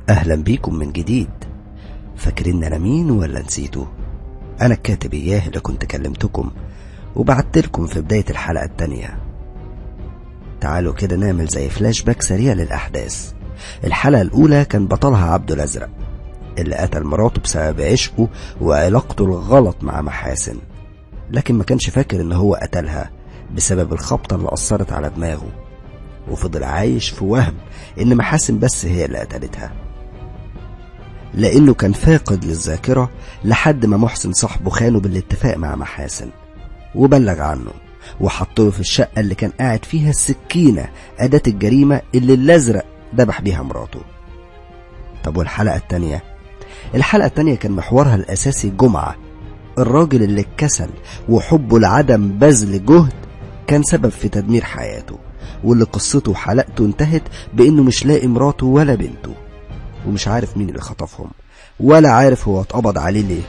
أهلا بيكم من جديد فاكرين أنا مين ولا نسيتوا أنا الكاتب إياه اللي كنت كلمتكم وبعتلكم في بداية الحلقة التانية تعالوا كده نعمل زي فلاش باك سريع للأحداث الحلقة الأولى كان بطلها عبده الأزرق اللي قتل مراته بسبب عشقه وعلاقته الغلط مع محاسن لكن ما كانش فاكر ان هو قتلها بسبب الخبطة اللي أثرت على دماغه وفضل عايش في وهم ان محاسن بس هي اللي قتلتها لانه كان فاقد للذاكرة لحد ما محسن صاحبه خانه بالاتفاق مع محاسن وبلغ عنه وحط له في الشقة اللي كان قاعد فيها السكينة أداة الجريمة اللي الأزرق ذبح بيها مراته طب والحلقة التانية الحلقة التانية كان محورها الأساسي جمعة الراجل اللي اتكسل وحبه لعدم بذل جهد كان سبب في تدمير حياته واللي قصته وحلقته انتهت بانه مش لاقي مراته ولا بنته ومش عارف مين اللي خطفهم ولا عارف هو اتقبض عليه ليه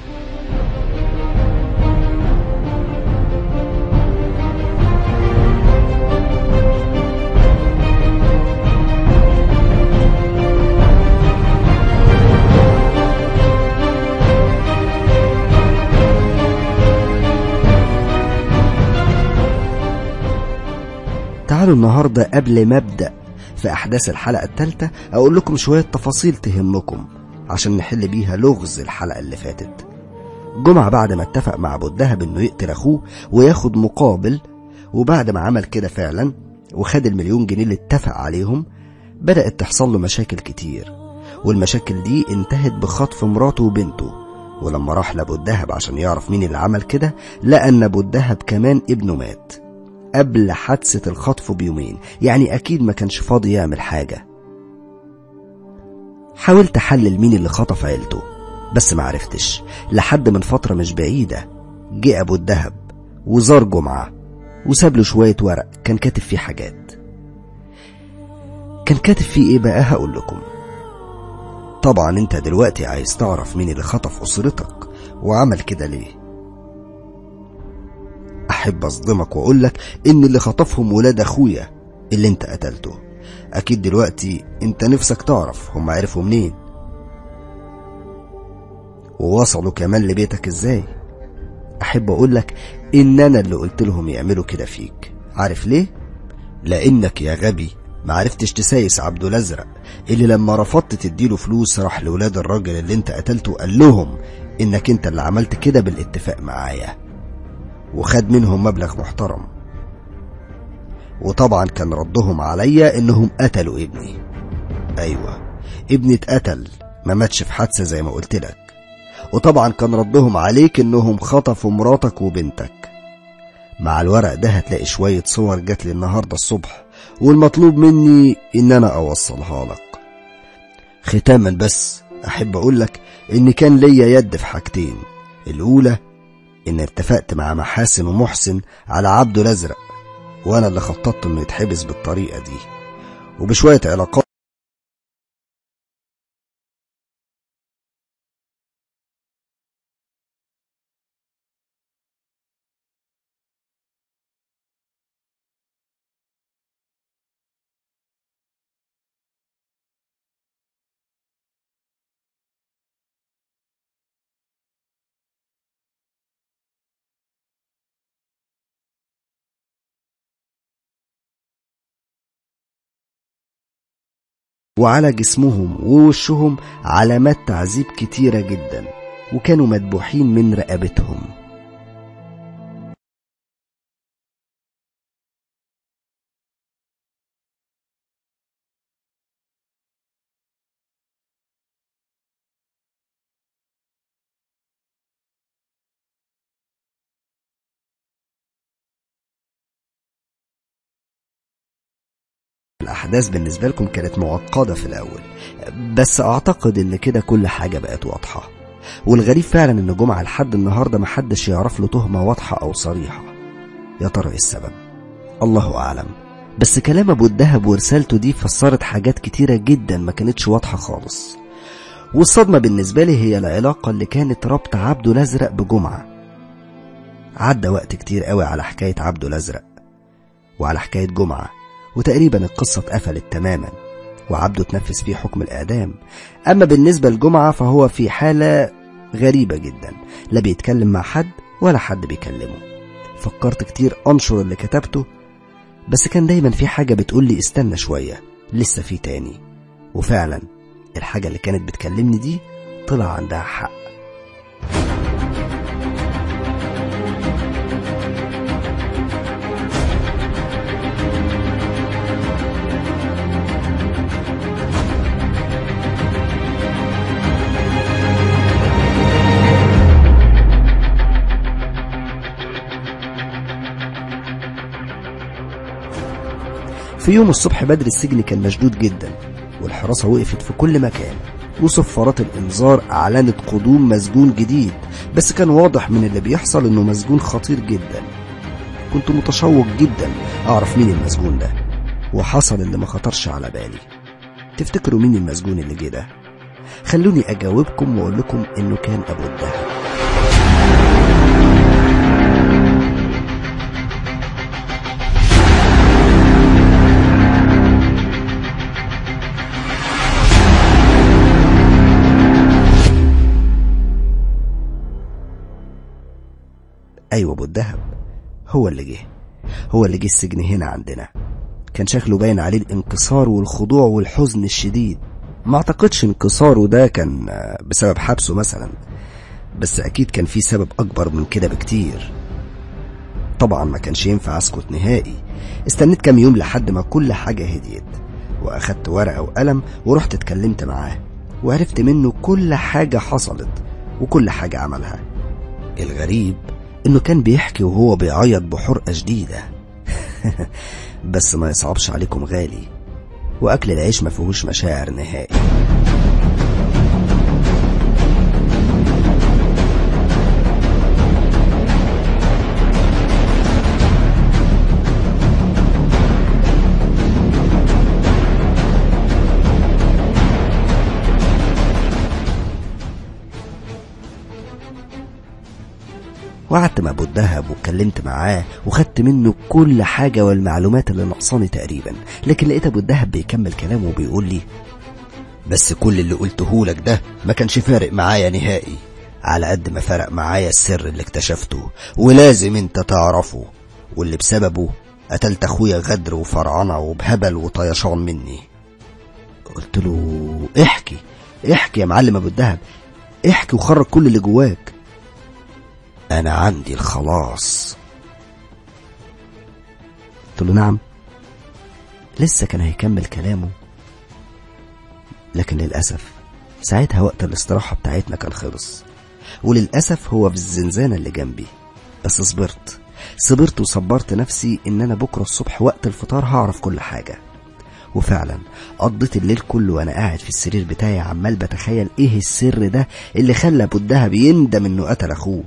تعالوا النهاردة قبل ما أبدأ في أحداث الحلقة الثالثة أقول لكم شوية تفاصيل تهمكم عشان نحل بيها لغز الحلقة اللي فاتت جمعة بعد ما اتفق مع أبو الدهب إنه يقتل أخوه وياخد مقابل وبعد ما عمل كده فعلا وخد المليون جنيه اللي اتفق عليهم بدأت تحصل له مشاكل كتير والمشاكل دي انتهت بخطف مراته وبنته ولما راح لأبو الدهب عشان يعرف مين اللي عمل كده لقى إن أبو الدهب كمان ابنه مات قبل حادثة الخطف بيومين يعني أكيد ما كانش فاضي يعمل حاجة حاولت أحلل مين اللي خطف عيلته بس معرفتش لحد من فترة مش بعيدة جه أبو الدهب وزار جمعة وساب له شوية ورق كان كاتب فيه حاجات كان كاتب فيه ايه بقى هقول لكم طبعا انت دلوقتي عايز تعرف مين اللي خطف أسرتك وعمل كده ليه احب اصدمك واقول لك ان اللي خطفهم ولاد اخويا اللي انت قتلته اكيد دلوقتي انت نفسك تعرف هم عرفوا منين ووصلوا كمان لبيتك ازاي احب اقول لك ان انا اللي قلت لهم يعملوا كده فيك عارف ليه لانك يا غبي معرفتش تسايس عبد الازرق اللي لما رفضت تديله فلوس راح لولاد الراجل اللي انت قتلته قال لهم انك انت اللي عملت كده بالاتفاق معايا وخد منهم مبلغ محترم وطبعا كان ردهم عليا انهم قتلوا ابني ايوه ابني اتقتل ما ماتش في حادثه زي ما قلت لك وطبعا كان ردهم عليك انهم خطفوا مراتك وبنتك مع الورق ده هتلاقي شوية صور جات لي النهاردة الصبح والمطلوب مني ان انا اوصلها لك ختاما بس احب اقول لك ان كان ليا يد في حاجتين الاولى ان اتفقت مع محاسن ومحسن على عبده الازرق وانا اللي خططت انه يتحبس بالطريقه دي وبشويه علاقات وعلى جسمهم ووشهم علامات تعذيب كتيرة جدا وكانوا مدبوحين من رقبتهم الأحداث بالنسبة لكم كانت معقدة في الأول بس أعتقد إن كده كل حاجة بقت واضحة والغريب فعلا إن جمعة لحد النهاردة محدش يعرف له تهمة واضحة أو صريحة يا ترى إيه السبب الله أعلم بس كلام أبو الدهب ورسالته دي فسرت حاجات كتيرة جدا ما كانتش واضحة خالص والصدمة بالنسبة لي هي العلاقة اللي كانت ربط عبده الأزرق بجمعة عدى وقت كتير قوي على حكاية عبده الأزرق وعلى حكاية جمعة وتقريبا القصة اتقفلت تماما وعبده تنفذ فيه حكم الإعدام أما بالنسبة لجمعة فهو في حالة غريبة جدا لا بيتكلم مع حد ولا حد بيكلمه فكرت كتير أنشر اللي كتبته بس كان دايما في حاجة بتقول لي استنى شوية لسه في تاني وفعلا الحاجة اللي كانت بتكلمني دي طلع عندها حق في يوم الصبح بدري السجن كان مشدود جدا والحراسة وقفت في كل مكان وصفارات الإنذار أعلنت قدوم مسجون جديد بس كان واضح من اللي بيحصل إنه مسجون خطير جدا كنت متشوق جدا أعرف مين المسجون ده وحصل اللي ما خطرش على بالي تفتكروا مين المسجون اللي جه ده خلوني أجاوبكم وأقول لكم إنه كان أبو الدهب أيوة أبو الدهب هو اللي جه هو اللي جه السجن هنا عندنا كان شكله باين عليه الانكسار والخضوع والحزن الشديد ما اعتقدش انكساره ده كان بسبب حبسه مثلا بس أكيد كان في سبب أكبر من كده بكتير طبعا ما كانش ينفع أسكت نهائي استنيت كام يوم لحد ما كل حاجة هديت وأخدت ورقة وقلم ورحت اتكلمت معاه وعرفت منه كل حاجة حصلت وكل حاجة عملها الغريب انه كان بيحكي وهو بيعيط بحرقة شديدة بس ما يصعبش عليكم غالي واكل العيش ما فيهوش مشاعر نهائي وقعدت مع ابو الدهب واتكلمت معاه وخدت منه كل حاجة والمعلومات اللي نقصاني تقريبا لكن لقيت ابو الدهب بيكمل كلامه وبيقول لي بس كل اللي قلته لك ده ما كانش فارق معايا نهائي على قد ما فرق معايا السر اللي اكتشفته ولازم انت تعرفه واللي بسببه قتلت اخويا غدر وفرعنة وبهبل وطيشان مني قلت له احكي احكي يا معلم ابو الدهب احكي وخرج كل اللي جواك أنا عندي الخلاص قلت له نعم لسه كان هيكمل كلامه لكن للأسف ساعتها وقت الاستراحة بتاعتنا كان خلص وللأسف هو في الزنزانة اللي جنبي بس صبرت صبرت وصبرت نفسي إن أنا بكرة الصبح وقت الفطار هعرف كل حاجة وفعلا قضيت الليل كله وانا قاعد في السرير بتاعي عمال بتخيل ايه السر ده اللي خلى ابو الدهب يندم انه قتل اخوه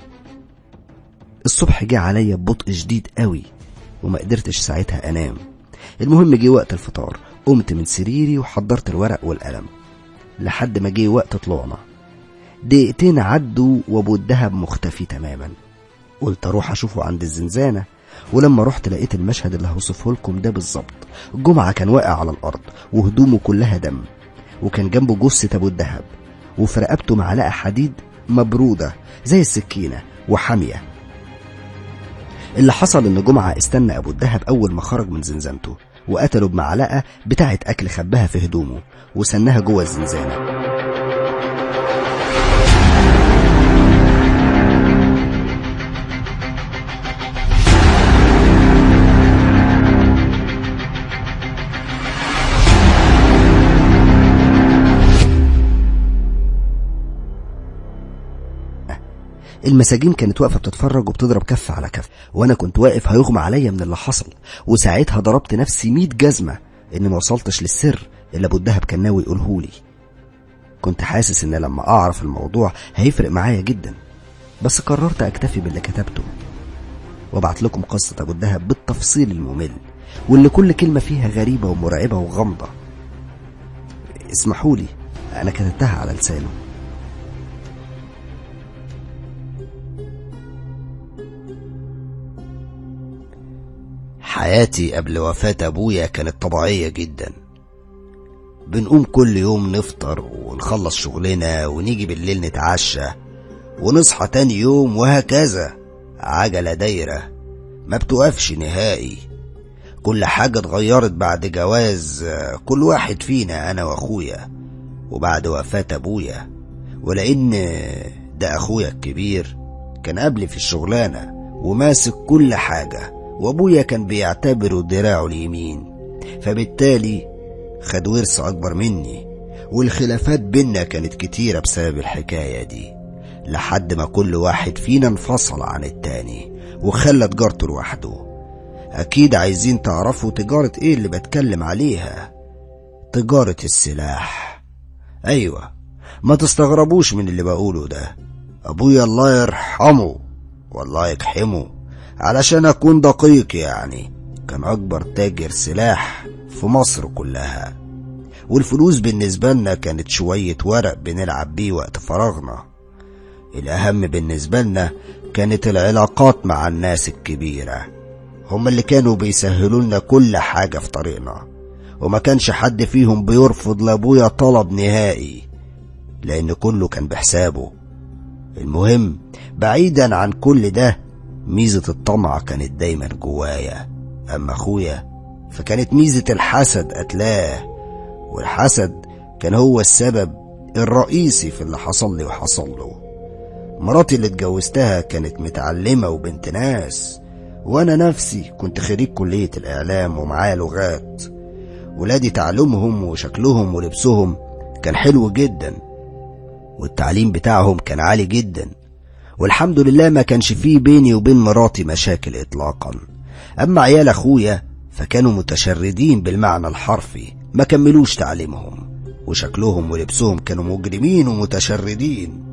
الصبح جه عليا ببطء شديد قوي وما قدرتش ساعتها انام المهم جه وقت الفطار قمت من سريري وحضرت الورق والقلم لحد ما جه وقت طلوعنا دقيقتين عدوا وابو الدهب مختفي تماما قلت اروح اشوفه عند الزنزانة ولما رحت لقيت المشهد اللي هوصفه لكم ده بالظبط جمعة كان واقع على الأرض وهدومه كلها دم وكان جنبه جثة أبو الدهب وفي رقبته معلقة حديد مبرودة زي السكينة وحامية اللي حصل ان جمعة استنى ابو الدهب اول ما خرج من زنزانته وقتله بمعلقة بتاعة اكل خباها في هدومه وسنها جوه الزنزانة المساجين كانت واقفة بتتفرج وبتضرب كف على كف وانا كنت واقف هيغمى عليا من اللي حصل وساعتها ضربت نفسي مية جزمة اني ما وصلتش للسر اللي ابو الدهب كان ناوي يقولهولي كنت حاسس ان لما اعرف الموضوع هيفرق معايا جدا بس قررت اكتفي باللي كتبته وابعت لكم قصة ابو الدهب بالتفصيل الممل واللي كل كلمة فيها غريبة ومرعبة وغامضة اسمحوا لي انا كتبتها على لسانه حياتي قبل وفاة أبويا كانت طبيعية جدا بنقوم كل يوم نفطر ونخلص شغلنا ونيجي بالليل نتعشى ونصحى تاني يوم وهكذا عجلة دايرة ما بتوقفش نهائي كل حاجة اتغيرت بعد جواز كل واحد فينا أنا وأخويا وبعد وفاة أبويا ولأن ده أخويا الكبير كان قبلي في الشغلانة وماسك كل حاجة وأبويا كان بيعتبره دراعه اليمين فبالتالي خد ورث أكبر مني والخلافات بينا كانت كتيرة بسبب الحكاية دي لحد ما كل واحد فينا انفصل عن التاني وخلى تجارته لوحده أكيد عايزين تعرفوا تجارة إيه اللي بتكلم عليها تجارة السلاح أيوة ما تستغربوش من اللي بقوله ده أبويا الله يرحمه والله يكحمه علشان أكون دقيق يعني كان أكبر تاجر سلاح في مصر كلها والفلوس بالنسبة لنا كانت شوية ورق بنلعب بيه وقت فراغنا الأهم بالنسبة لنا كانت العلاقات مع الناس الكبيرة هم اللي كانوا بيسهلوا لنا كل حاجة في طريقنا وما كانش حد فيهم بيرفض لأبويا طلب نهائي لأن كله كان بحسابه المهم بعيدا عن كل ده ميزة الطمع كانت دايما جوايا أما أخويا فكانت ميزة الحسد قتلاه والحسد كان هو السبب الرئيسي في اللي حصل لي وحصل له مراتي اللي اتجوزتها كانت متعلمة وبنت ناس وأنا نفسي كنت خريج كلية الإعلام ومعايا لغات ولادي تعلمهم وشكلهم ولبسهم كان حلو جدا والتعليم بتاعهم كان عالي جدا والحمد لله ما كانش فيه بيني وبين مراتي مشاكل إطلاقا أما عيال أخويا فكانوا متشردين بالمعنى الحرفي ما كملوش تعليمهم وشكلهم ولبسهم كانوا مجرمين ومتشردين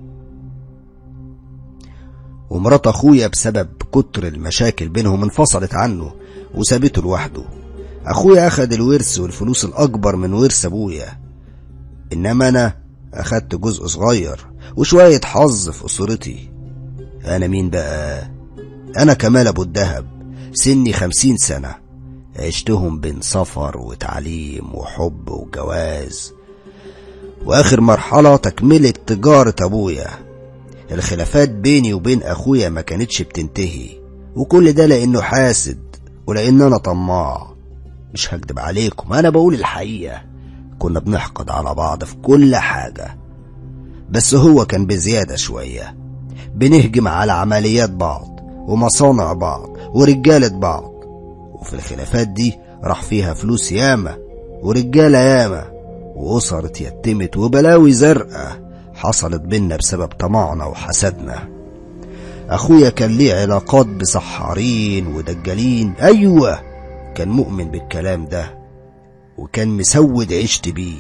ومرات أخويا بسبب كتر المشاكل بينهم انفصلت عنه وسابته لوحده أخويا أخد الورث والفلوس الأكبر من ورث أبويا إنما أنا أخدت جزء صغير وشوية حظ في أسرتي أنا مين بقى؟ أنا كمال أبو الدهب سني خمسين سنة عشتهم بين سفر وتعليم وحب وجواز وآخر مرحلة تكملة تجارة أبويا الخلافات بيني وبين أخويا ما كانتش بتنتهي وكل ده لأنه حاسد ولأن أنا طماع مش هكدب عليكم أنا بقول الحقيقة كنا بنحقد على بعض في كل حاجة بس هو كان بزيادة شوية بنهجم على عمليات بعض ومصانع بعض ورجالة بعض وفي الخلافات دي راح فيها فلوس ياما ورجالة ياما وأسر اتيتمت وبلاوي زرقاء حصلت بينا بسبب طمعنا وحسدنا أخويا كان ليه علاقات بسحارين ودجالين أيوة كان مؤمن بالكلام ده وكان مسود عشت بيه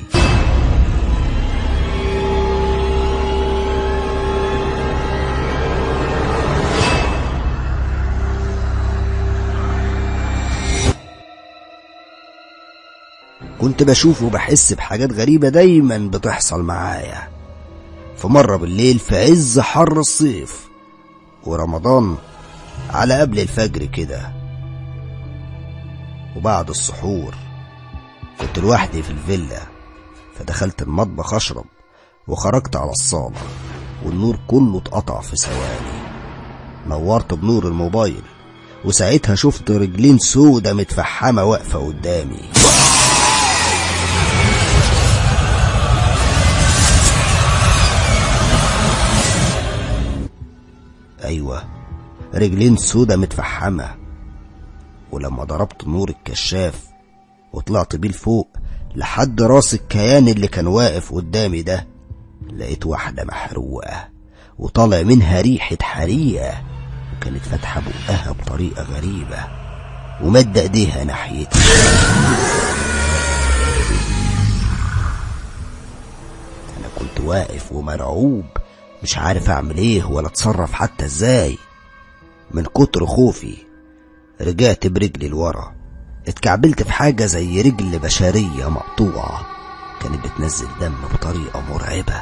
كنت بشوف وبحس بحاجات غريبة دايما بتحصل معايا في مرة بالليل في عز حر الصيف ورمضان على قبل الفجر كده وبعد السحور كنت لوحدي في الفيلا فدخلت المطبخ اشرب وخرجت على الصالة والنور كله اتقطع في ثواني نورت بنور الموبايل وساعتها شفت رجلين سودة متفحمة واقفة قدامي أيوة رجلين سودة متفحمة ولما ضربت نور الكشاف وطلعت بيه لفوق لحد راس الكيان اللي كان واقف قدامي ده لقيت واحدة محروقة وطالع منها ريحة حريقة وكانت فاتحة بقها بطريقة غريبة ومد ايديها ناحيتي انا كنت واقف ومرعوب مش عارف اعمل ايه ولا اتصرف حتى ازاي من كتر خوفي رجعت برجلي لورا اتكعبلت في حاجة زي رجل بشرية مقطوعة كانت بتنزل دم بطريقة مرعبة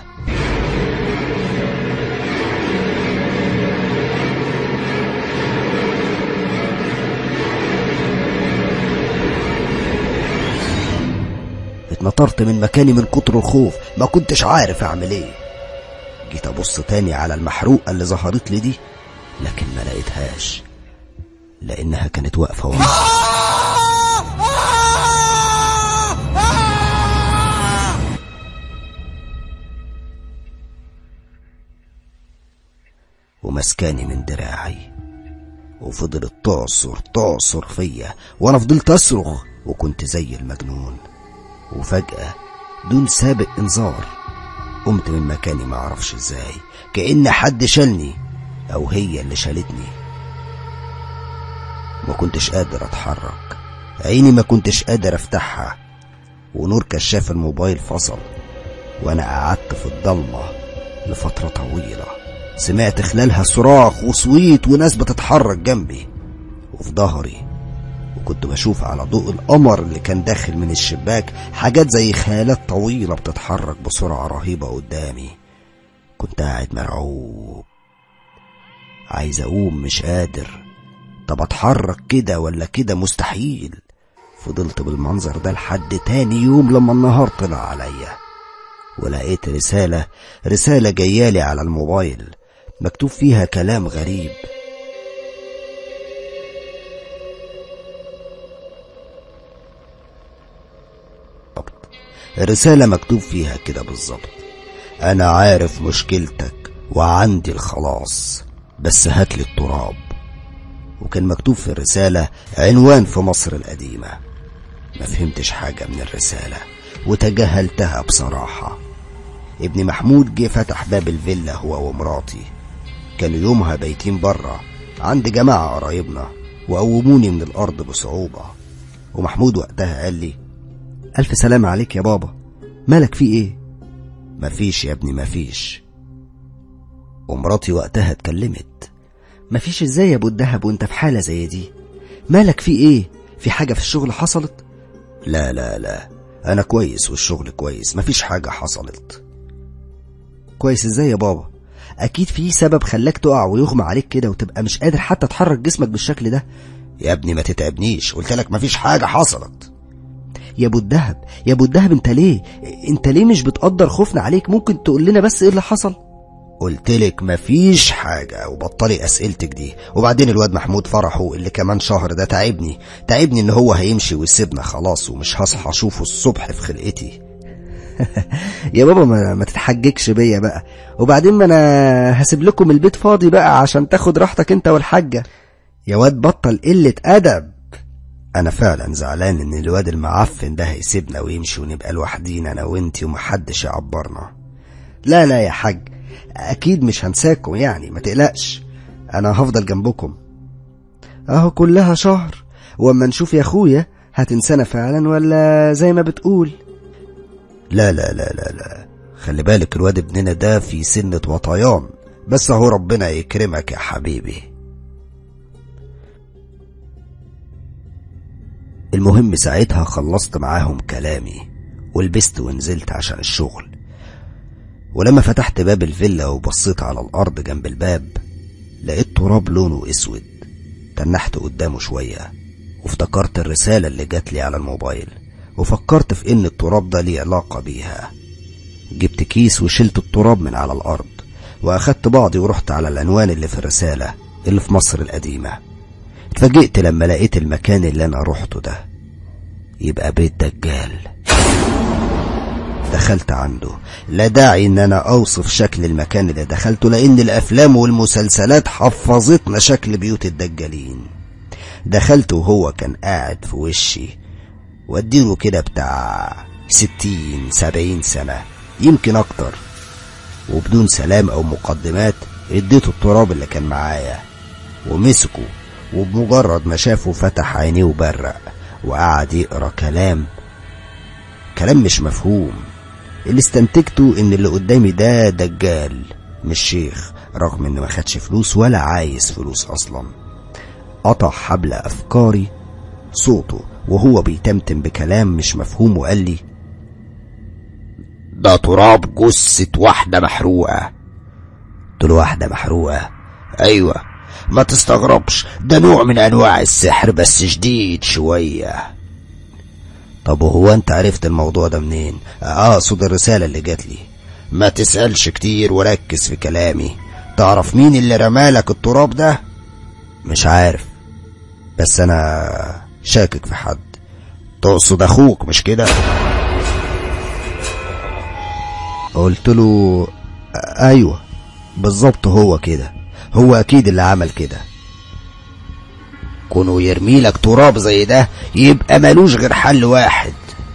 نطرت من مكاني من كتر الخوف ما كنتش عارف اعمل ايه جيت ابص تاني على المحروقة اللي ظهرت لي دي لكن ما لقيتهاش لانها كانت واقفة ورا ومسكاني من دراعي وفضلت تعصر تعصر فيا وانا فضلت اصرخ وكنت زي المجنون وفجأة دون سابق انذار قمت من مكاني ما اعرفش ازاي كأن حد شالني او هي اللي شالتني ما كنتش قادر اتحرك عيني ما كنتش قادر افتحها ونور كشاف الموبايل فصل وانا قعدت في الضلمة لفترة طويلة سمعت خلالها صراخ وصويت وناس بتتحرك جنبي وفي ظهري وكنت بشوف على ضوء القمر اللي كان داخل من الشباك حاجات زي خيالات طويلة بتتحرك بسرعة رهيبة قدامي كنت قاعد مرعوب عايز اقوم مش قادر طب اتحرك كده ولا كده مستحيل فضلت بالمنظر ده لحد تاني يوم لما النهار طلع عليا ولقيت رسالة رسالة جايالي على الموبايل مكتوب فيها كلام غريب الرسالة مكتوب فيها كده بالظبط أنا عارف مشكلتك وعندي الخلاص بس هاتلي التراب وكان مكتوب في الرسالة عنوان في مصر القديمة ما فهمتش حاجة من الرسالة وتجاهلتها بصراحة ابن محمود جه فتح باب الفيلا هو ومراتي كانوا يومها بايتين برا عند جماعة قرايبنا وقوموني من الأرض بصعوبة ومحمود وقتها قال لي ألف سلام عليك يا بابا مالك في إيه؟ مفيش يا ابني مفيش ومراتي وقتها اتكلمت مفيش ازاي يا ابو الدهب وانت في حالة زي دي مالك في ايه في حاجة في الشغل حصلت لا لا لا انا كويس والشغل كويس مفيش حاجة حصلت كويس ازاي يا بابا اكيد في سبب خلاك تقع ويغمى عليك كده وتبقى مش قادر حتى تحرك جسمك بالشكل ده يا ابني ما تتعبنيش قلت لك مفيش حاجة حصلت يا ابو الدهب يا ابو الدهب انت ليه انت ليه مش بتقدر خوفنا عليك ممكن تقول لنا بس ايه اللي حصل قلت لك مفيش حاجة وبطلي أسئلتك دي وبعدين الواد محمود فرحه اللي كمان شهر ده تعبني تعبني إن هو هيمشي ويسيبنا خلاص ومش هصحى أشوفه الصبح في خلقتي يا بابا ما, ما تتحججش بيا بقى وبعدين ما أنا هسيب لكم البيت فاضي بقى عشان تاخد راحتك أنت والحاجة يا واد بطل قلة أدب أنا فعلا زعلان إن الواد المعفن ده هيسيبنا ويمشي ونبقى لوحدينا أنا وإنتي ومحدش يعبرنا لا لا يا حاج اكيد مش هنساكم يعني ما تقلقش انا هفضل جنبكم اهو كلها شهر واما نشوف يا اخويا هتنسانا فعلا ولا زي ما بتقول لا لا لا لا لا خلي بالك الواد ابننا ده في سنة وطيان بس اهو ربنا يكرمك يا حبيبي المهم ساعتها خلصت معاهم كلامي ولبست ونزلت عشان الشغل ولما فتحت باب الفيلا وبصيت على الأرض جنب الباب لقيت تراب لونه أسود تنحت قدامه شوية وافتكرت الرسالة اللي جات لي على الموبايل وفكرت في إن التراب ده ليه علاقة بيها جبت كيس وشلت التراب من على الأرض وأخدت بعضي ورحت على العنوان اللي في الرسالة اللي في مصر القديمة اتفاجئت لما لقيت المكان اللي أنا روحته ده يبقى بيت دجال دخلت عنده لا داعي ان انا اوصف شكل المكان اللي دخلته لان الافلام والمسلسلات حفظتنا شكل بيوت الدجالين دخلت وهو كان قاعد في وشي واديله كده بتاع ستين سبعين سنة يمكن اكتر وبدون سلام او مقدمات اديته التراب اللي كان معايا ومسكه وبمجرد ما شافه فتح عينيه وبرق وقعد يقرا كلام كلام مش مفهوم اللي استنتجته ان اللي قدامي ده دجال مش شيخ رغم انه ما خدش فلوس ولا عايز فلوس اصلا قطع حبل افكاري صوته وهو بيتمتم بكلام مش مفهوم وقال لي ده تراب جثة واحدة محروقة قلت له واحدة محروقة ايوه ما تستغربش ده نوع من انواع السحر بس شديد شوية طب وهو انت عرفت الموضوع ده منين اقصد الرسالة اللي جات لي ما تسألش كتير وركز في كلامي تعرف مين اللي رمالك التراب ده مش عارف بس انا شاكك في حد تقصد اخوك مش كده قلت له ايوه بالظبط هو كده هو اكيد اللي عمل كده كونه يرميلك تراب زي ده يبقى ملوش غير حل واحد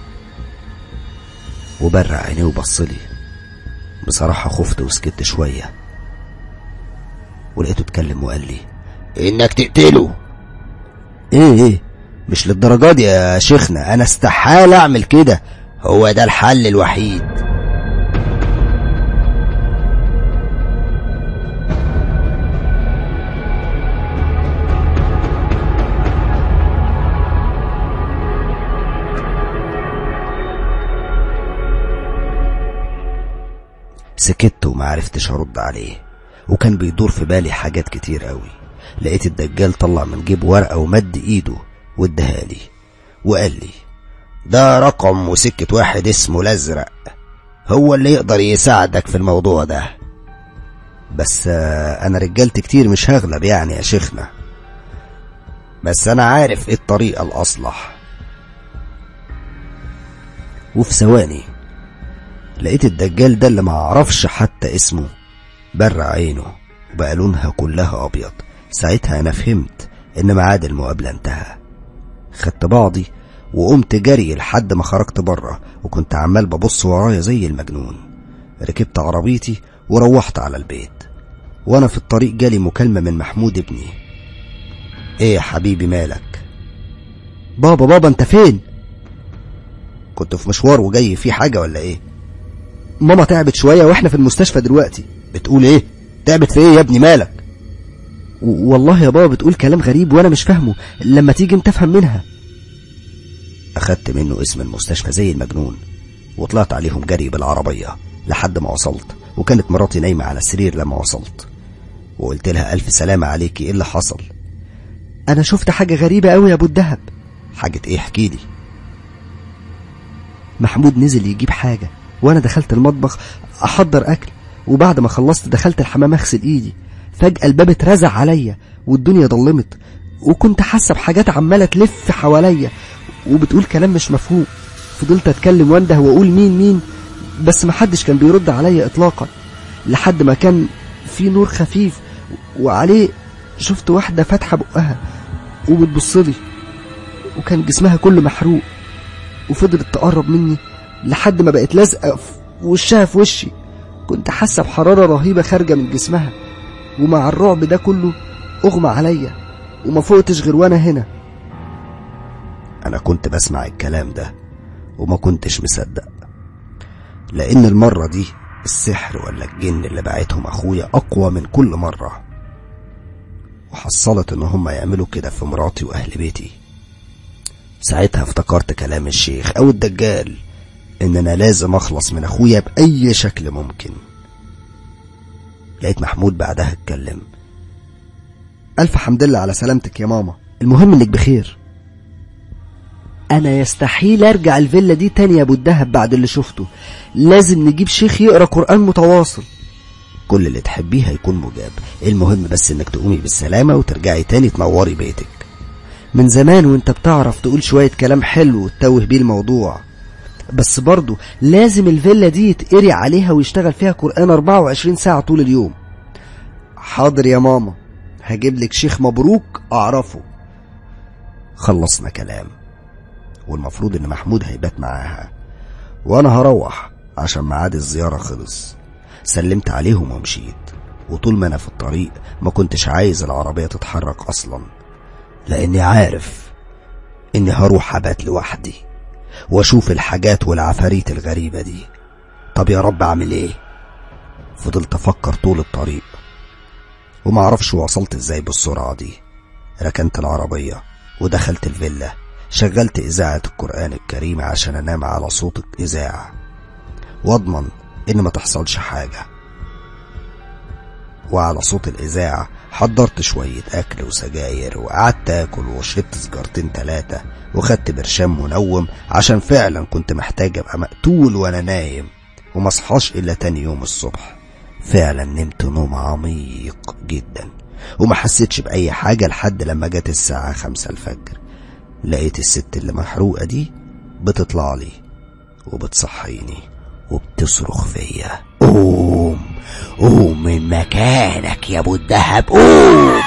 وبرع عينيه وبصلي بصراحة خفت وسكت شوية ولقيته اتكلم وقال لي انك تقتله ايه ايه مش للدرجة دي يا شيخنا انا استحالة اعمل كده هو ده الحل الوحيد سكت وما عرفتش ارد عليه وكان بيدور في بالي حاجات كتير قوي لقيت الدجال طلع من جيب ورقة ومد ايده واداها لي وقال لي ده رقم وسكة واحد اسمه الازرق هو اللي يقدر يساعدك في الموضوع ده بس آه، انا رجالت كتير مش هغلب يعني يا شيخنا بس انا عارف ايه الطريقة الاصلح وفي ثواني لقيت الدجال ده اللي ما اعرفش حتى اسمه برع عينه وبقى لونها كلها ابيض ساعتها انا فهمت ان ميعاد المقابلة انتهى خدت بعضي وقمت جري لحد ما خرجت بره وكنت عمال ببص ورايا زي المجنون ركبت عربيتي وروحت على البيت وانا في الطريق جالي مكالمة من محمود ابني ايه يا حبيبي مالك بابا بابا انت فين كنت في مشوار وجاي في حاجة ولا ايه ماما تعبت شوية واحنا في المستشفى دلوقتي بتقول ايه تعبت في ايه يا ابني مالك و- والله يا بابا بتقول كلام غريب وانا مش فاهمه لما تيجي انت افهم منها اخدت منه اسم المستشفى زي المجنون وطلعت عليهم جري بالعربية لحد ما وصلت وكانت مراتي نايمة على السرير لما وصلت وقلت لها ألف سلامة عليكي إيه اللي حصل أنا شفت حاجة غريبة أوي يا أبو الدهب حاجة إيه احكيلي محمود نزل يجيب حاجة وأنا دخلت المطبخ أحضر أكل وبعد ما خلصت دخلت الحمام أغسل إيدي فجأة الباب اترزع عليا والدنيا ضلمت وكنت حاسة بحاجات عمالة تلف حواليا وبتقول كلام مش مفهوم فضلت أتكلم وانده وأقول مين مين بس محدش كان بيرد عليا إطلاقا لحد ما كان في نور خفيف وعليه شفت واحدة فاتحة بقها وبتبصلي وكان جسمها كله محروق وفضلت تقرب مني لحد ما بقت لازقة في وشها في وشي كنت حاسة بحرارة رهيبة خارجة من جسمها ومع الرعب ده كله أغمى عليا وما فوقتش غير وأنا هنا أنا كنت بسمع الكلام ده وما كنتش مصدق لأن المرة دي السحر ولا الجن اللي بعتهم أخويا أقوى من كل مرة وحصلت إن هم يعملوا كده في مراتي وأهل بيتي ساعتها افتكرت كلام الشيخ أو الدجال إن أنا لازم أخلص من أخويا بأي شكل ممكن لقيت محمود بعدها اتكلم ألف حمد لله على سلامتك يا ماما المهم إنك بخير أنا يستحيل أرجع الفيلا دي تاني يا أبو الدهب بعد اللي شفته لازم نجيب شيخ يقرأ قرآن متواصل كل اللي تحبيه هيكون مجاب المهم بس إنك تقومي بالسلامة وترجعي تاني تنوري بيتك من زمان وانت بتعرف تقول شوية كلام حلو وتتوه بيه الموضوع بس برضه لازم الفيلا دي يتقري عليها ويشتغل فيها قرآن 24 ساعة طول اليوم حاضر يا ماما هجيب لك شيخ مبروك أعرفه خلصنا كلام والمفروض إن محمود هيبات معاها وأنا هروح عشان ميعاد الزيارة خلص سلمت عليهم ومشيت وطول ما أنا في الطريق ما كنتش عايز العربية تتحرك أصلا لأني عارف إني هروح أبات لوحدي واشوف الحاجات والعفاريت الغريبة دي طب يا رب اعمل ايه فضلت افكر طول الطريق وما اعرفش وصلت ازاي بالسرعة دي ركنت العربية ودخلت الفيلا شغلت اذاعة القرآن الكريم عشان انام على صوت الاذاعة واضمن ان ما تحصلش حاجة وعلى صوت الاذاعة حضرت شوية أكل وسجاير وقعدت آكل وشربت سجارتين تلاتة وخدت برشام منوم عشان فعلا كنت محتاج أبقى مقتول وأنا نايم ومصحاش إلا تاني يوم الصبح فعلا نمت نوم عميق جدا وما حسيتش بأي حاجة لحد لما جت الساعة خمسة الفجر لقيت الست اللي محروقة دي بتطلع لي وبتصحيني وبتصرخ فيا قوم قوم من مكانك يا ابو الدهب قوم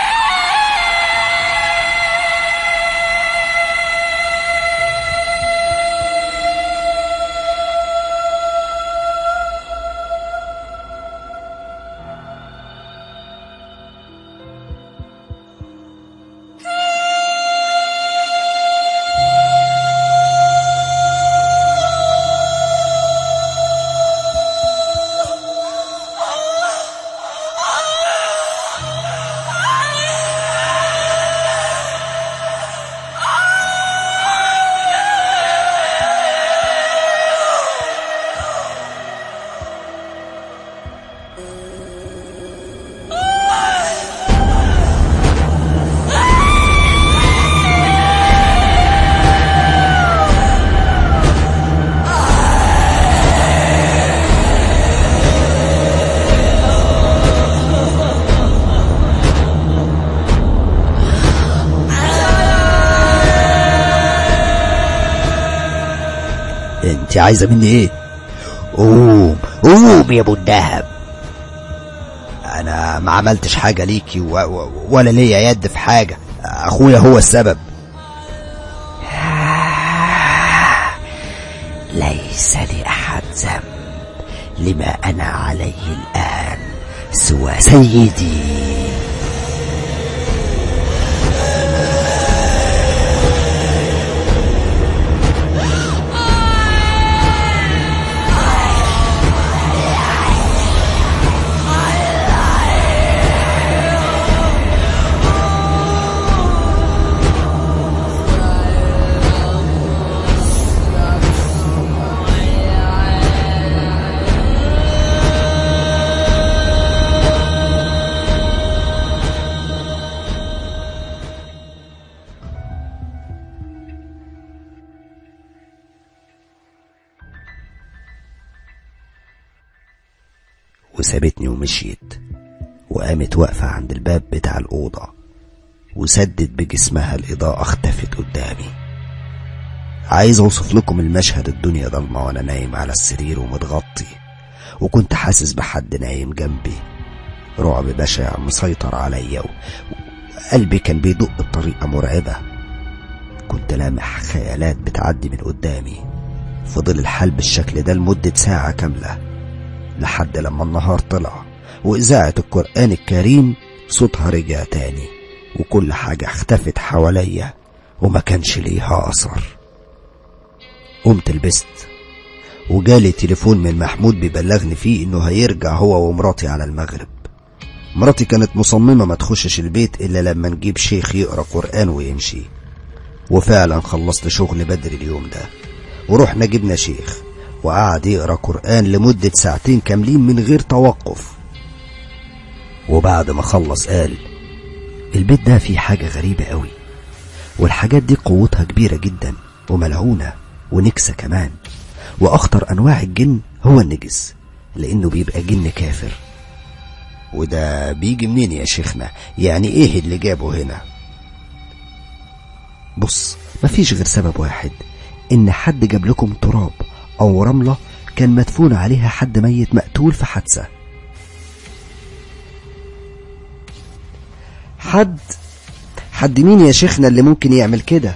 انت عايزة مني ايه قوم قوم يا ابو الدهب انا ما عملتش حاجة ليكي و... و... ولا ليا يد في حاجة اخويا هو السبب ليس لأحد ذنب لما أنا عليه الآن سوى سيدي وسابتني ومشيت وقامت واقفة عند الباب بتاع الأوضة وسدت بجسمها الإضاءة اختفت قدامي عايز أوصف لكم المشهد الدنيا ضلمة وأنا نايم على السرير ومتغطي وكنت حاسس بحد نايم جنبي رعب بشع مسيطر عليا وقلبي كان بيدق بطريقة مرعبة كنت لامح خيالات بتعدي من قدامي فضل الحال بالشكل ده لمدة ساعة كاملة لحد لما النهار طلع وإذاعة القرآن الكريم صوتها رجع تاني وكل حاجة اختفت حواليا وما كانش ليها أثر قمت لبست وجالي تليفون من محمود بيبلغني فيه انه هيرجع هو ومراتي على المغرب مراتي كانت مصممة ما تخشش البيت الا لما نجيب شيخ يقرأ قرآن ويمشي وفعلا خلصت شغل بدري اليوم ده ورحنا جبنا شيخ وقعد يقرا قرآن لمدة ساعتين كاملين من غير توقف وبعد ما خلص قال البيت ده فيه حاجة غريبة قوي والحاجات دي قوتها كبيرة جدا وملعونة ونكسة كمان وأخطر أنواع الجن هو النجس لأنه بيبقى جن كافر وده بيجي منين يا شيخنا يعني ايه اللي جابه هنا بص مفيش غير سبب واحد ان حد جاب لكم تراب او رملة كان مدفون عليها حد ميت مقتول في حادثة حد حد مين يا شيخنا اللي ممكن يعمل كده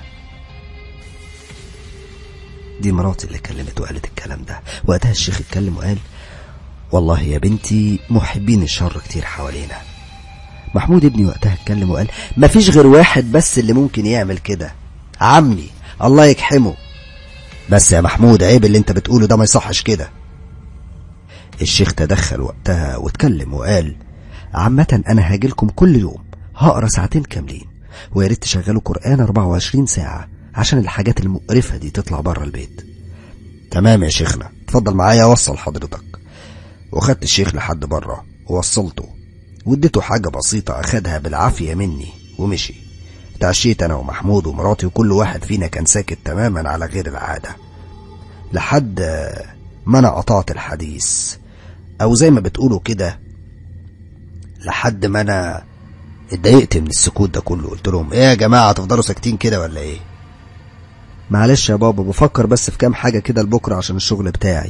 دي مراتي اللي كلمت وقالت الكلام ده وقتها الشيخ اتكلم وقال والله يا بنتي محبين الشر كتير حوالينا محمود ابني وقتها اتكلم وقال مفيش غير واحد بس اللي ممكن يعمل كده عمي الله يكحمه بس يا محمود عيب اللي انت بتقوله ده ما يصحش كده الشيخ تدخل وقتها واتكلم وقال عامة انا هاجيلكم كل يوم هقرا ساعتين كاملين ويا ريت تشغلوا قرآن 24 ساعة عشان الحاجات المقرفة دي تطلع بره البيت تمام يا شيخنا اتفضل معايا اوصل حضرتك وخدت الشيخ لحد بره ووصلته واديته حاجة بسيطة أخدها بالعافية مني ومشي اتعشيت أنا ومحمود ومراتي وكل واحد فينا كان ساكت تماما على غير العادة لحد ما أنا قطعت الحديث أو زي ما بتقولوا كده لحد ما أنا اتضايقت من السكوت ده كله قلت لهم ايه يا جماعة تفضلوا ساكتين كده ولا ايه معلش يا بابا بفكر بس في كام حاجة كده لبكرة عشان الشغل بتاعي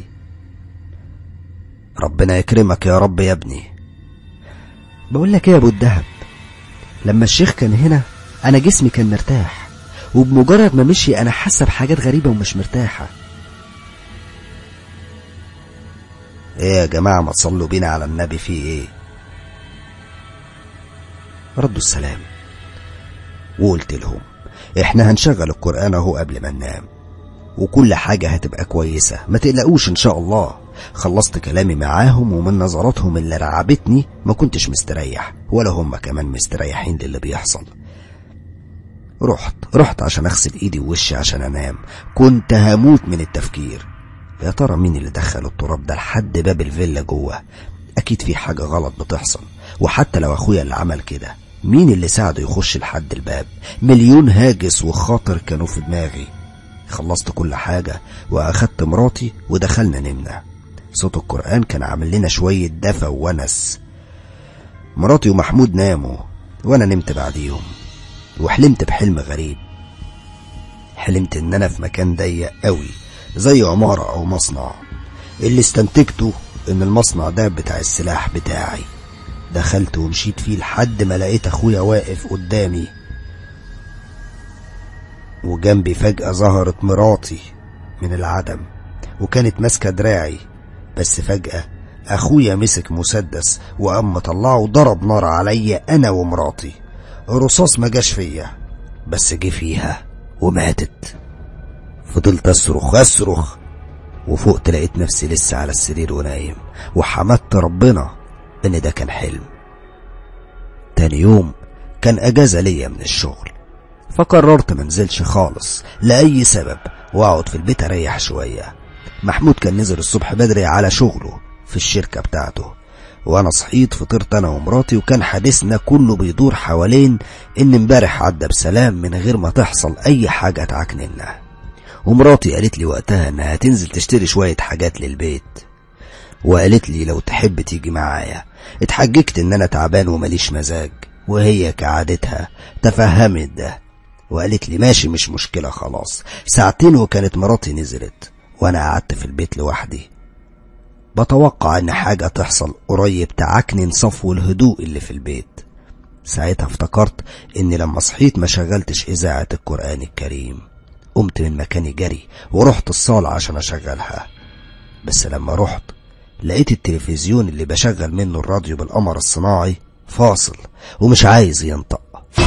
ربنا يكرمك يا رب يا ابني بقول لك ايه يا ابو الدهب لما الشيخ كان هنا انا جسمي كان مرتاح وبمجرد ما مشي انا حاسه بحاجات غريبه ومش مرتاحه ايه يا جماعه ما تصلوا بينا على النبي في ايه ردوا السلام وقلت لهم احنا هنشغل القرآن اهو قبل ما ننام وكل حاجة هتبقى كويسة ما تقلقوش ان شاء الله خلصت كلامي معاهم ومن نظراتهم اللي رعبتني ما كنتش مستريح ولا هم كمان مستريحين للي بيحصل رحت رحت عشان اغسل ايدي ووشي عشان انام كنت هموت من التفكير يا ترى مين اللي دخل التراب ده لحد باب الفيلا جوه اكيد في حاجة غلط بتحصل وحتى لو اخويا اللي عمل كده مين اللي ساعده يخش لحد الباب مليون هاجس وخاطر كانوا في دماغي خلصت كل حاجة واخدت مراتي ودخلنا نمنا صوت القرآن كان عامل لنا شوية دفى وونس مراتي ومحمود ناموا وانا نمت بعديهم وحلمت بحلم غريب حلمت ان انا في مكان ضيق قوي زي عمارة او مصنع اللي استنتجته ان المصنع ده بتاع السلاح بتاعي دخلت ومشيت فيه لحد ما لقيت اخويا واقف قدامي وجنبي فجأة ظهرت مراتي من العدم وكانت ماسكة دراعي بس فجأة اخويا مسك مسدس وقام مطلعه وضرب نار عليا انا ومراتي الرصاص ما جاش فيا بس جه فيها وماتت فضلت اصرخ اصرخ وفوقت لقيت نفسي لسه على السرير ونايم وحمدت ربنا ان ده كان حلم تاني يوم كان اجازة ليا من الشغل فقررت منزلش خالص لأي سبب واقعد في البيت اريح شوية محمود كان نزل الصبح بدري على شغله في الشركة بتاعته وانا صحيت فطرت انا ومراتي وكان حديثنا كله بيدور حوالين ان امبارح عدى بسلام من غير ما تحصل اي حاجة تعكننا ومراتي قالت لي وقتها انها تنزل تشتري شوية حاجات للبيت وقالت لي لو تحب تيجي معايا اتحججت ان انا تعبان ومليش مزاج وهي كعادتها تفهمت ده وقالت لي ماشي مش مشكلة خلاص ساعتين وكانت مراتي نزلت وانا قعدت في البيت لوحدي بتوقع ان حاجة تحصل قريب تعكنن صفو الهدوء اللي في البيت ساعتها افتكرت اني لما صحيت ما شغلتش اذاعة القرآن الكريم قمت من مكاني جري ورحت الصالة عشان اشغلها بس لما رحت لقيت التلفزيون اللي بشغل منه الراديو بالقمر الصناعي فاصل ومش عايز ينطق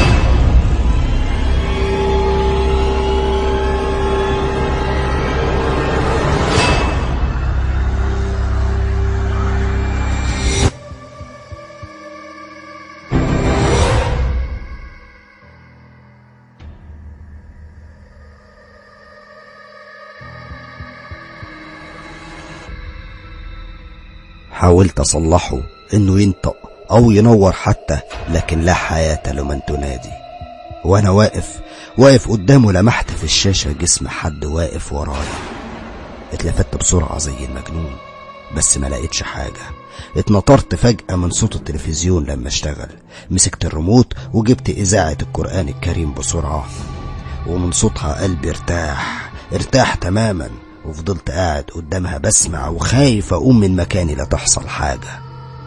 حاولت أصلحه إنه ينطق أو ينور حتى لكن لا حياة لمن تنادي وأنا واقف واقف قدامه لمحت في الشاشة جسم حد واقف ورايا اتلفت بسرعة زي المجنون بس ما لقيتش حاجة اتنطرت فجأة من صوت التلفزيون لما اشتغل مسكت الريموت وجبت إذاعة القرآن الكريم بسرعة ومن صوتها قلبي ارتاح ارتاح تماما وفضلت قاعد قدامها بسمع وخايف أقوم من مكاني لا تحصل حاجة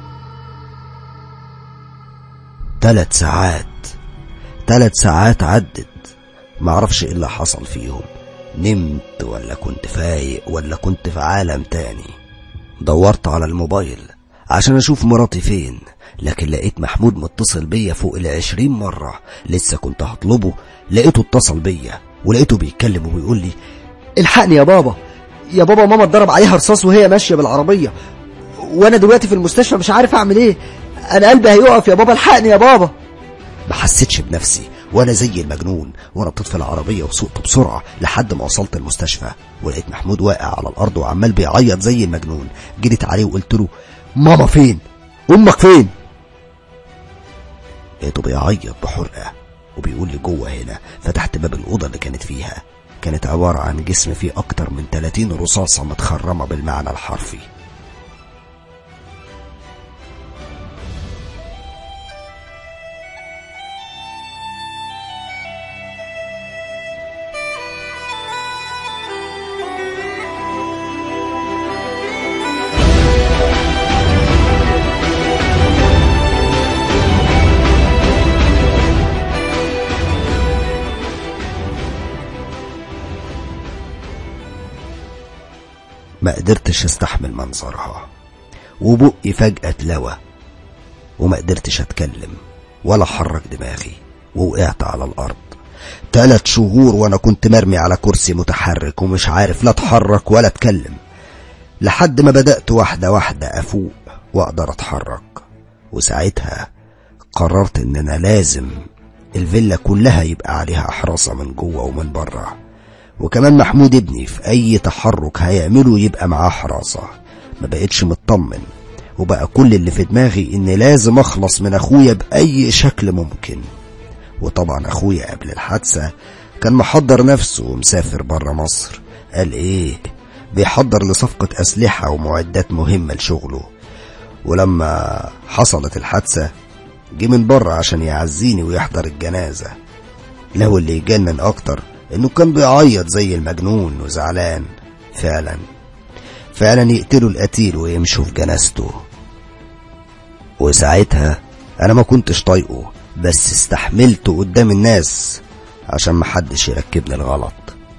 تلات ساعات تلات ساعات عدت معرفش ايه اللي حصل فيهم نمت ولا كنت فايق ولا كنت في عالم تاني دورت على الموبايل عشان اشوف مراتي فين لكن لقيت محمود متصل بيا فوق العشرين مرة لسه كنت هطلبه لقيته اتصل بيا ولقيته بيتكلم وبيقول لي الحقني يا بابا يا بابا ماما اتضرب عليها رصاص وهي ماشيه بالعربيه وانا دلوقتي في المستشفى مش عارف اعمل ايه انا قلبي هيقف يا بابا الحقني يا بابا ما حسيتش بنفسي وانا زي المجنون ونطيت في العربيه وسوقت بسرعه لحد ما وصلت المستشفى ولقيت محمود واقع على الارض وعمال بيعيط زي المجنون جريت عليه وقلت له ماما فين امك فين لقيته بيعيط بحرقة وبيقول لي جوه هنا فتحت باب الأوضة اللي كانت فيها كانت عبارة عن جسم فيه أكتر من 30 رصاصة متخرمة بالمعنى الحرفي ما قدرتش استحمل منظرها وبقي فجأة اتلوى وما قدرتش اتكلم ولا حرك دماغي ووقعت على الارض تلات شهور وانا كنت مرمي على كرسي متحرك ومش عارف لا اتحرك ولا اتكلم لحد ما بدأت واحدة واحدة افوق واقدر اتحرك وساعتها قررت ان انا لازم الفيلا كلها يبقى عليها حراسة من جوه ومن بره وكمان محمود ابني في اي تحرك هيعمله يبقى معاه حراسة ما بقتش مطمن وبقى كل اللي في دماغي ان لازم اخلص من اخويا باي شكل ممكن وطبعا اخويا قبل الحادثة كان محضر نفسه ومسافر برا مصر قال ايه بيحضر لصفقة اسلحة ومعدات مهمة لشغله ولما حصلت الحادثة جه من بره عشان يعزيني ويحضر الجنازة له اللي يجنن اكتر انه كان بيعيط زي المجنون وزعلان فعلا فعلا يقتلوا القتيل ويمشوا في جنازته وساعتها انا ما كنتش طايقه بس استحملته قدام الناس عشان محدش يركبني الغلط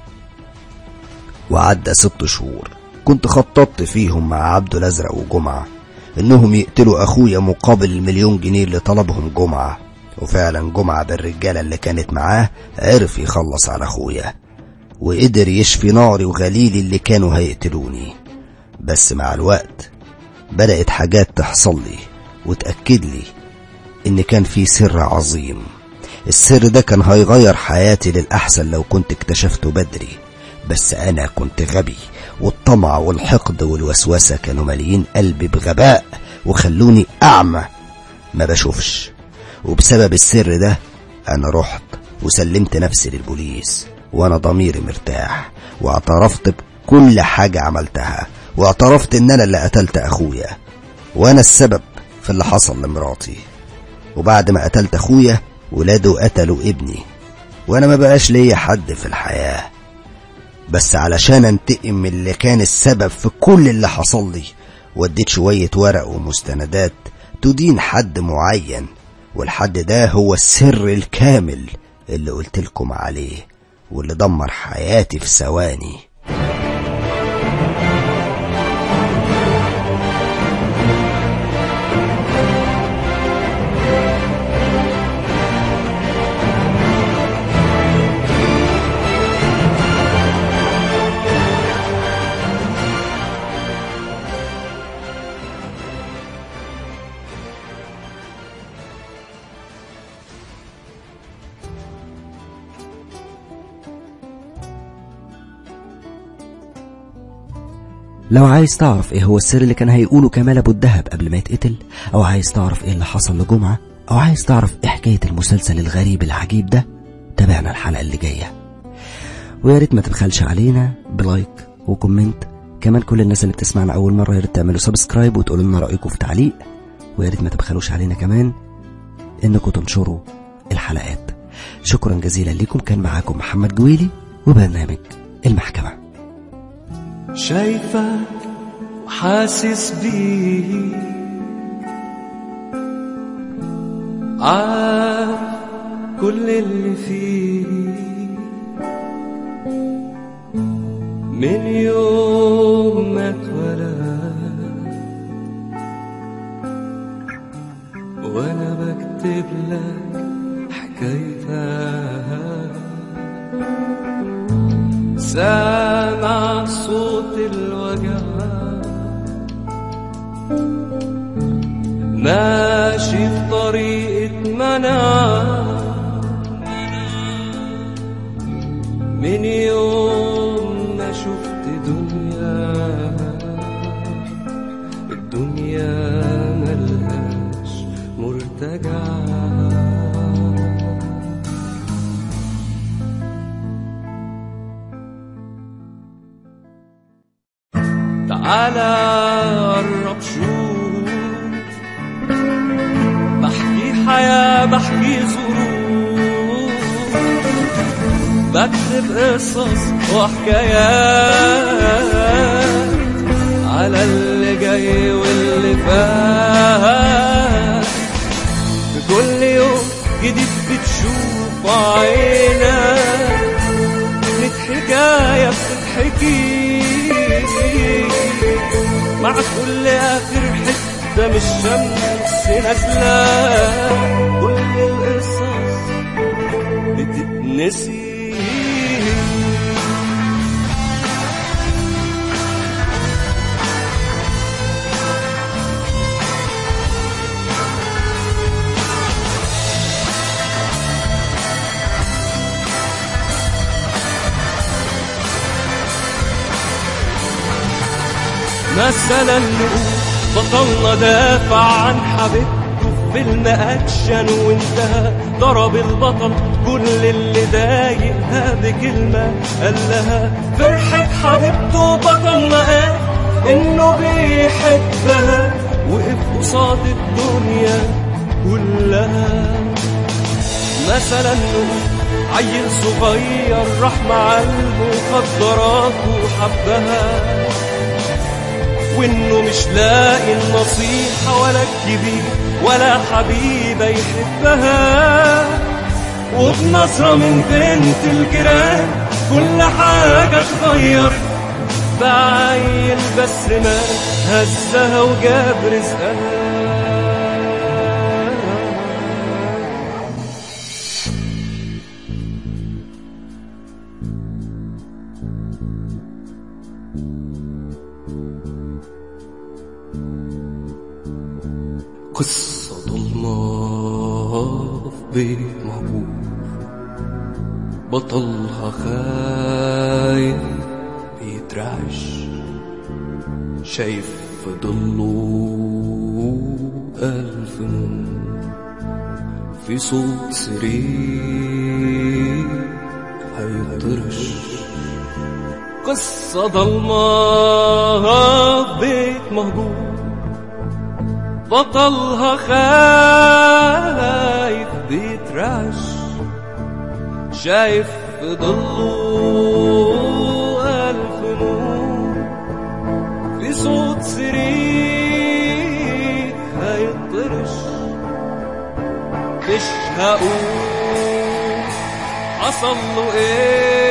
وعدى ست شهور كنت خططت فيهم مع عبده الازرق وجمعه انهم يقتلوا اخويا مقابل المليون جنيه اللي طلبهم جمعه وفعلا جمعة بالرجالة اللي كانت معاه عرف يخلص على اخويا وقدر يشفي ناري وغليلي اللي كانوا هيقتلوني بس مع الوقت بدأت حاجات تحصل لي وتأكد لي إن كان في سر عظيم السر ده كان هيغير حياتي للأحسن لو كنت اكتشفته بدري بس أنا كنت غبي والطمع والحقد والوسوسة كانوا ماليين قلبي بغباء وخلوني أعمى ما بشوفش وبسبب السر ده أنا رحت وسلمت نفسي للبوليس وأنا ضميري مرتاح واعترفت بكل حاجة عملتها واعترفت إن أنا اللي قتلت أخويا وأنا السبب في اللي حصل لمراتي وبعد ما قتلت أخويا ولاده قتلوا ابني وأنا ما بقاش ليا حد في الحياة بس علشان انتقم من اللي كان السبب في كل اللي حصل لي وديت شوية ورق ومستندات تدين حد معين والحد ده هو السر الكامل اللي قلت لكم عليه واللي دمر حياتي في ثواني لو عايز تعرف ايه هو السر اللي كان هيقوله كمال ابو الدهب قبل ما يتقتل او عايز تعرف ايه اللي حصل لجمعة او عايز تعرف ايه حكاية المسلسل الغريب العجيب ده تابعنا الحلقة اللي جاية ويا ريت ما تبخلش علينا بلايك وكومنت كمان كل الناس اللي بتسمعنا اول مرة يا ريت تعملوا سبسكرايب وتقولوا لنا رأيكم في تعليق ويا ريت ما تبخلوش علينا كمان انكم تنشروا الحلقات شكرا جزيلا لكم كان معاكم محمد جويلي وبرنامج المحكمه شايفك وحاسس بيه عارف كل اللي فيه من يوم ما اتولد وانا بكتب لك حكايتها سامع صوت الوجع ماشي في طريقة منع من يوم ما شفت دنيا الدنيا ملهاش مرتجع الحياة بحكي ظروف بكتب قصص وحكايات على اللي جاي واللي فات بكل يوم جديد بتشوف عينك كانت حكاية بتتحكي مع كل آخر حتة من الشمس نازلة كل القصص بتتنسي مثلا نقول بطلنا دافع عن حبيبته في فيلم اكشن وانتهى ضرب البطل كل اللي ضايقها بكلمة قال لها فرحة حبيبته بطلنا قال انه بيحبها وقف قصاد الدنيا كلها مثلا نقول عيل صغير راح مع المخدرات وحبها وانه مش لاقي النصيحة ولا الكبير ولا حبيبة يحبها وبنظرة من بنت الجيران كل حاجة اتغير بعيل بس ما هزها وجاب رزقها قصة ضلمة في بيت مهجور بطلها خايف بيترعش شايف في ضله ألف نور في صوت سرير هيطرش قصة ضلمة في بيت مهجور بطلها خايف بيترعش شايف في ضله ألف نور في صوت سرير هيطرش مش هقول حصل له ايه